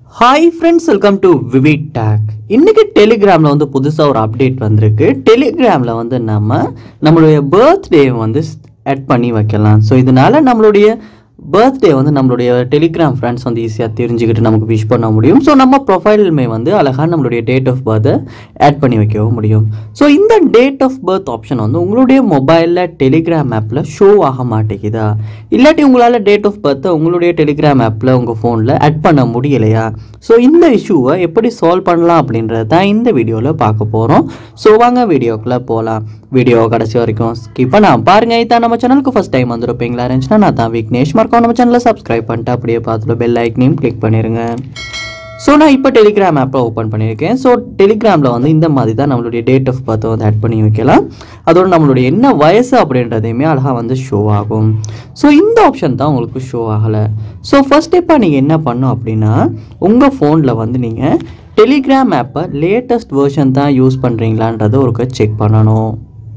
hi friends welcome to Vivid Tech இன்னைக்கு டெலிகிராமில் வந்து புதுசாக ஒரு அப்டேட் வந்திருக்கு டெலிகிராமில் வந்து நம்ம நம்மளுடைய பர்த்டே வந்து ஆட் பண்ணி வைக்கலாம் ஸோ இதனால நம்மளுடைய பர்த்டே வந்து நம்மளுடைய டெலிகிராம் ஃப்ரெண்ட்ஸ் வந்து ஈஸியாக தெரிஞ்சுக்கிட்டு நமக்கு விஷ் பண்ண முடியும் ஸோ நம்ம ப்ரொஃபைலுமே வந்து அழகாக நம்மளுடைய டேட் ஆஃப் பர்த்தை ஆட் பண்ணி வைக்கவும் முடியும் ஸோ இந்த டேட் ஆஃப் பர்த் ஆப்ஷன் வந்து உங்களுடைய மொபைலில் டெலிகிராம் ஆப்பில் ஷோ ஆக மாட்டேங்குதா இல்லாட்டி உங்களால் டேட் ஆஃப் பர்த்தை உங்களுடைய டெலிகிராம் ஆப்பில் உங்கள் ஃபோனில் ஆட் பண்ண முடியலையா ஸோ இந்த இஷ்யூவை எப்படி சால்வ் பண்ணலாம் அப்படின்றது தான் இந்த வீடியோவில் பார்க்க போகிறோம் ஸோ வாங்க வீடியோக்குள்ளே போகலாம் வீடியோ கடைசி வரைக்கும் ஸ்கிப் பண்ண பாருங்க இதான் நம்ம சேனலுக்கு ஃபஸ்ட் டைம் வந்துருப்பீங்களா இருந்துச்சுன்னா நான் தான் விக்னேஷ் மறக்காம நம்ம சேனலை சப்ஸ்கிரைப் பண்ணிட்டு அப்படியே பார்த்துட்டு பெல் ஐக்கனையும் கிளிக் பண்ணிடுங்க ஸோ நான் இப்போ டெலிகிராம் ஆப்பை ஓப்பன் பண்ணியிருக்கேன் ஸோ டெலிகிராமில் வந்து இந்த மாதிரி தான் நம்மளுடைய டேட் ஆஃப் பர்த்தை வந்து ஆட் பண்ணி வைக்கலாம் அதோட நம்மளுடைய என்ன வயசு அப்படின்றதையுமே அழகாக வந்து ஷோ ஆகும் ஸோ இந்த ஆப்ஷன் தான் உங்களுக்கு ஷோ ஆகலை ஸோ ஃபர்ஸ்ட் ஸ்டெப்பாக நீங்கள் என்ன பண்ணணும் அப்படின்னா உங்கள் ஃபோனில் வந்து நீங்கள் டெலிகிராம் ஆப்பை லேட்டஸ்ட் வெர்ஷன் தான் யூஸ் பண்ணுறீங்களான்றதை ஒருக்க செக் பண்ணணும்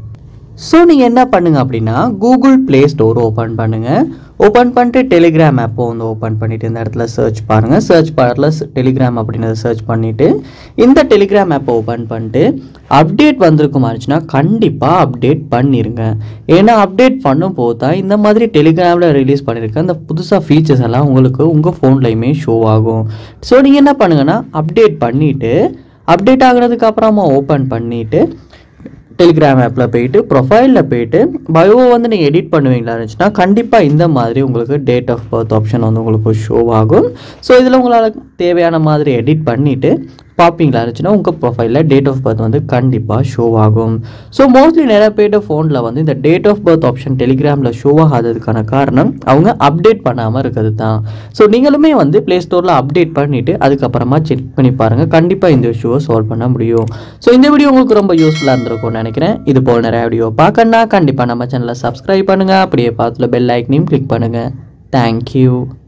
ஸோ நீங்கள் என்ன பண்ணுங்க அப்படின்னா கூகுள் ப்ளே ஸ்டோர் ஓப்பன் பண்ணுங்கள் ஓப்பன் பண்ணிட்டு டெலிகிராம் ஆப்பை வந்து ஓப்பன் பண்ணிவிட்டு இந்த இடத்துல சர்ச் பாருங்கள் சர்ச் பாரில் டெலிகிராம் அப்படின்றத சர்ச் பண்ணிவிட்டு இந்த டெலிகிராம் ஆப்பை ஓப்பன் பண்ணிட்டு அப்டேட் வந்திருக்கும் இருந்துச்சுன்னா கண்டிப்பாக அப்டேட் பண்ணிடுங்க ஏன்னா அப்டேட் பண்ணும் போது தான் இந்த மாதிரி டெலிகிராமில் ரிலீஸ் பண்ணியிருக்க அந்த புதுசாக ஃபீச்சர்ஸ் எல்லாம் உங்களுக்கு உங்கள் ஃபோன்லையுமே ஷோ ஆகும் ஸோ நீங்கள் என்ன பண்ணுங்கன்னா அப்டேட் பண்ணிவிட்டு அப்டேட் ஆகுறதுக்கு அப்புறமா ஓப்பன் பண்ணிவிட்டு டெலிகிராம் ஆப்பில் போயிட்டு ப்ரொஃபைலில் போயிட்டு பயோவை வந்து நீங்கள் எடிட் பண்ணுவீங்களா இருந்துச்சுன்னா கண்டிப்பாக இந்த மாதிரி உங்களுக்கு டேட் ஆஃப் பர்த் ஆப்ஷன் வந்து உங்களுக்கு ஷோ ஆகும் ஸோ இதில் உங்களால் தேவையான மாதிரி எடிட் பண்ணிவிட்டு பார்ப்பீங்களா இருந்துச்சுன்னா உங்கள் ப்ரொஃபைலில் டேட் ஆஃப் பர்த் வந்து கண்டிப்பாக ஷோ ஆகும் ஸோ மோஸ்ட்லி நிறைய பேர்ட்ட ஃபோனில் வந்து இந்த டேட் ஆஃப் பர்த் ஆப்ஷன் டெலிகிராமில் ஷோ ஆகாததுக்கான காரணம் அவங்க அப்டேட் பண்ணாமல் இருக்கிறது தான் ஸோ நீங்களுமே வந்து ப்ளே ஸ்டோரில் அப்டேட் பண்ணிவிட்டு அதுக்கப்புறமா செக் பண்ணி பாருங்கள் கண்டிப்பாக இந்த இஷ்யூவை சால்வ் பண்ண முடியும் ஸோ இந்த வீடியோ உங்களுக்கு ரொம்ப யூஸ்ஃபுல்லாக இருந்திருக்கும்னு நினைக்கிறேன் இது போல் நிறைய வீடியோ பார்க்கணுன்னா கண்டிப்பாக நம்ம சேனலை சப்ஸ்கிரைப் பண்ணுங்கள் அப்படியே பார்த்துல பெல் ஐக்கனையும் கிளிக் பண்ணுங்கள் தேங்க்யூ